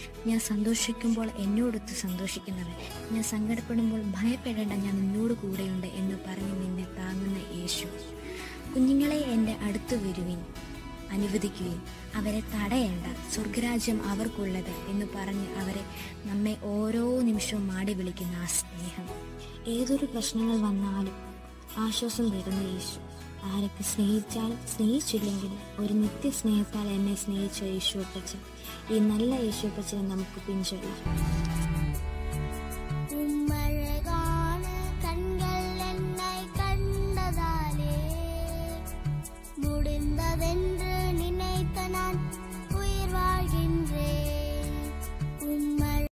ഞാൻ സന്തോഷിക്കുമ്പോൾ എന്നോടൊത്ത് സന്തോഷിക്കുന്നവൻ ഞാൻ സങ്കടപ്പെടുമ്പോൾ ഭയപ്പെടേണ്ട ഞാൻ നിന്നോട് കൂടെയുണ്ട് എന്ന് പറഞ്ഞ് നിന്നെ താങ്ങുന്ന യേശു കുഞ്ഞുങ്ങളെ എൻ്റെ അടുത്ത് വരുവിൻ അനുവദിക്കുകയും അവരെ തടയേണ്ട സ്വർഗരാജ്യം അവർക്കുള്ളത് എന്ന് പറഞ്ഞ് അവരെ നമ്മെ ഓരോ നിമിഷവും മാടി വിളിക്കുന്ന ആ സ്നേഹം ഏതൊരു പ്രശ്നങ്ങൾ വന്നാലും ആശ്വാസം തരുന്ന യേശു ആരൊക്കെ സ്നേഹിച്ചാൽ സ്നേഹിച്ചില്ലെങ്കിൽ ഒരു നിത്യസ്നേഹത്താൽ എന്നെ സ്നേഹിച്ച യേശുപ്പച്ചൻ ഈ നല്ല യേശുപ്പച്ചനെ നമുക്ക് പിൻചൊല്ലാം